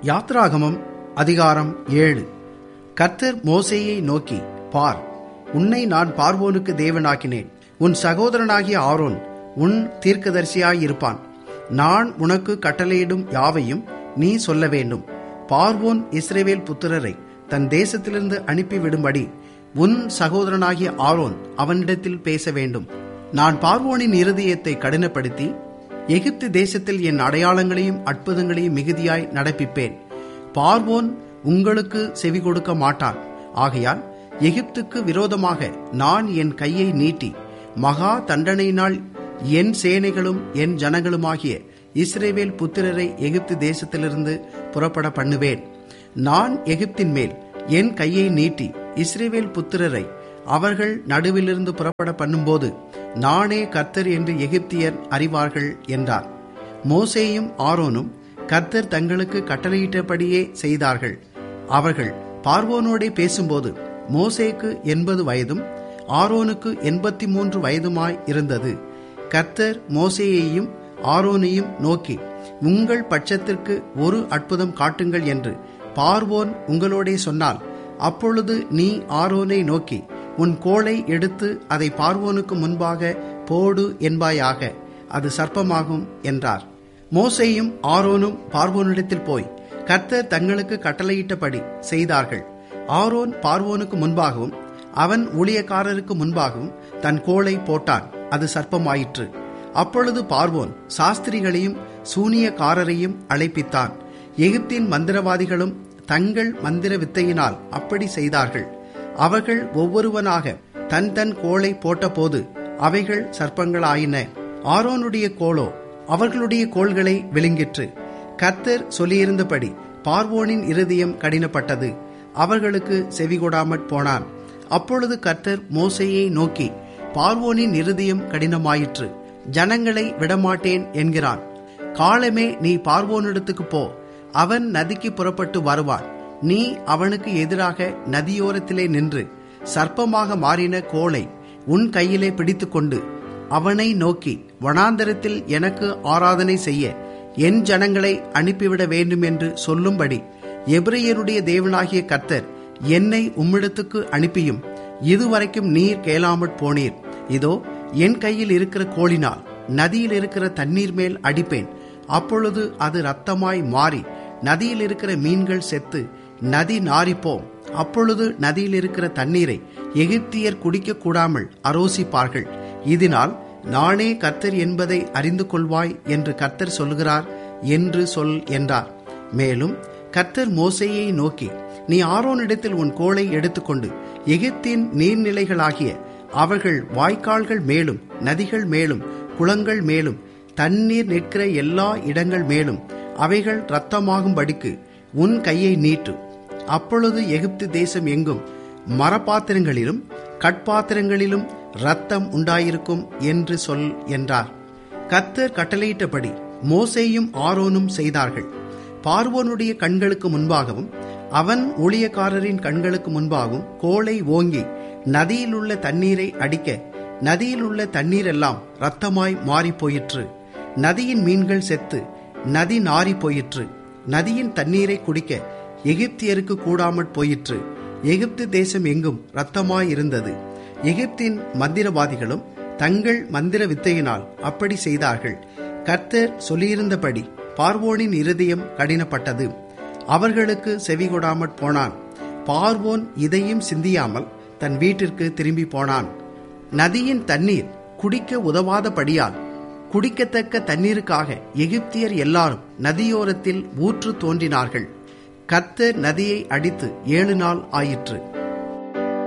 யாத்ராகமம் அதிகாரம் ஏழு கர்த்தர் மோசேயை நோக்கி பார் உன்னை நான் பார்வோனுக்கு தேவனாக்கினேன் உன் சகோதரனாகிய ஆரோன் உன் தீர்க்கதரிசியாயிருப்பான் நான் உனக்கு கட்டளையிடும் யாவையும் நீ சொல்ல வேண்டும் பார்வோன் இஸ்ரேவேல் புத்திரரை தன் தேசத்திலிருந்து அனுப்பிவிடும்படி உன் சகோதரனாகிய ஆரோன் அவனிடத்தில் பேச வேண்டும் நான் பார்வோனின் இருதயத்தை கடினப்படுத்தி எகிப்து தேசத்தில் என் அடையாளங்களையும் அற்புதங்களையும் மிகுதியாய் நடப்பிப்பேன் பார்வோன் உங்களுக்கு செவி கொடுக்க மாட்டான் ஆகையால் எகிப்துக்கு விரோதமாக நான் என் கையை நீட்டி மகா தண்டனையினால் என் சேனைகளும் என் ஜனங்களுமாகிய இஸ்ரேவேல் புத்திரரை எகிப்து தேசத்திலிருந்து புறப்பட பண்ணுவேன் நான் எகிப்தின் மேல் என் கையை நீட்டி இஸ்ரேவேல் புத்திரரை அவர்கள் நடுவிலிருந்து புறப்பட பண்ணும்போது நானே கர்த்தர் என்று எகிப்தியர் அறிவார்கள் என்றார் மோசேயும் ஆரோனும் கர்த்தர் தங்களுக்கு கட்டளையிட்டபடியே செய்தார்கள் அவர்கள் பார்வோனோடே பேசும்போது மோசேக்கு எண்பது வயதும் ஆரோனுக்கு எண்பத்தி மூன்று வயதுமாய் இருந்தது கர்த்தர் மோசேயையும் ஆரோனையும் நோக்கி உங்கள் பட்சத்திற்கு ஒரு அற்புதம் காட்டுங்கள் என்று பார்வோன் உங்களோடே சொன்னால் அப்பொழுது நீ ஆரோனை நோக்கி உன் கோலை எடுத்து அதை பார்வோனுக்கு முன்பாக போடு என்பாயாக அது சர்ப்பமாகும் என்றார் மோசேயும் ஆரோனும் பார்வோனிடத்தில் போய் கர்த்தர் தங்களுக்கு கட்டளையிட்டபடி செய்தார்கள் ஆரோன் பார்வோனுக்கு முன்பாகவும் அவன் ஊழியக்காரருக்கு முன்பாகவும் தன் கோலை போட்டான் அது சர்ப்பமாயிற்று அப்பொழுது பார்வோன் சாஸ்திரிகளையும் சூனியக்காரரையும் அழைப்பித்தான் எகிப்தின் மந்திரவாதிகளும் தங்கள் மந்திர வித்தையினால் அப்படி செய்தார்கள் அவர்கள் ஒவ்வொருவனாக தன் தன் கோலை போட்டபோது அவைகள் சர்ப்பங்களாயின ஆரோனுடைய கோலோ அவர்களுடைய கோள்களை விழுங்கிற்று கர்த்தர் சொல்லியிருந்தபடி பார்வோனின் இருதயம் கடினப்பட்டது அவர்களுக்கு செவிகொடாமற் போனான் அப்பொழுது கர்த்தர் மோசையை நோக்கி பார்வோனின் இருதயம் கடினமாயிற்று ஜனங்களை விடமாட்டேன் என்கிறான் காலமே நீ பார்வோனிடத்துக்கு போ அவன் நதிக்கு புறப்பட்டு வருவான் நீ அவனுக்கு எதிராக நதியோரத்திலே நின்று சர்ப்பமாக மாறின கோலை உன் கையிலே பிடித்துக்கொண்டு அவனை நோக்கி வனாந்தரத்தில் எனக்கு ஆராதனை செய்ய என் ஜனங்களை அனுப்பிவிட வேண்டும் என்று சொல்லும்படி எபிரேயருடைய தேவனாகிய கர்த்தர் என்னை உம்மிடத்துக்கு அனுப்பியும் இதுவரைக்கும் நீர் கேளாமற் போனீர் இதோ என் கையில் இருக்கிற கோளினால் நதியில் இருக்கிற தண்ணீர் மேல் அடிப்பேன் அப்பொழுது அது ரத்தமாய் மாறி நதியில் இருக்கிற மீன்கள் செத்து நதி நாரிப்போம் அப்பொழுது நதியில் இருக்கிற தண்ணீரை எகிப்தியர் குடிக்க கூடாமல் அரோசிப்பார்கள் இதனால் நானே கர்த்தர் என்பதை அறிந்து கொள்வாய் என்று கர்த்தர் சொல்கிறார் என்று சொல் என்றார் மேலும் கர்த்தர் மோசையை நோக்கி நீ ஆரோனிடத்தில் உன் கோலை எடுத்துக்கொண்டு எகிப்தின் நீர்நிலைகளாகிய அவர்கள் வாய்க்கால்கள் மேலும் நதிகள் மேலும் குளங்கள் மேலும் தண்ணீர் நிற்கிற எல்லா இடங்கள் மேலும் அவைகள் இரத்தமாகும்படிக்கு உன் கையை நீட்டு அப்பொழுது எகிப்து தேசம் எங்கும் மரப்பாத்திரங்களிலும் கட்பாத்திரங்களிலும் ரத்தம் உண்டாயிருக்கும் என்று சொல் என்றார் கத்தர் கட்டளையிட்டபடி மோசேயும் ஆரோனும் செய்தார்கள் பார்வோனுடைய கண்களுக்கு முன்பாகவும் அவன் ஊழியக்காரரின் கண்களுக்கு முன்பாகவும் கோலை ஓங்கி நதியில் உள்ள தண்ணீரை அடிக்க நதியில் உள்ள தண்ணீரெல்லாம் இரத்தமாய் மாறி போயிற்று நதியின் மீன்கள் செத்து நதி நாரி போயிற்று நதியின் தண்ணீரை குடிக்க எகிப்தியருக்கு கூடாமற் போயிற்று எகிப்து தேசம் எங்கும் இரத்தமாய் இருந்தது எகிப்தின் மந்திரவாதிகளும் தங்கள் மந்திர வித்தையினால் அப்படி செய்தார்கள் கர்த்தர் சொல்லியிருந்தபடி பார்வோனின் இருதயம் கடினப்பட்டது அவர்களுக்கு செவிகொடாமற் போனான் பார்வோன் இதையும் சிந்தியாமல் தன் வீட்டிற்கு திரும்பி போனான் நதியின் தண்ணீர் குடிக்க உதவாதபடியால் குடிக்கத்தக்க தண்ணீருக்காக எகிப்தியர் எல்லாரும் நதியோரத்தில் ஊற்று தோன்றினார்கள் கத்தர் நதியை அடித்து ஏழு நாள் ஆயிற்று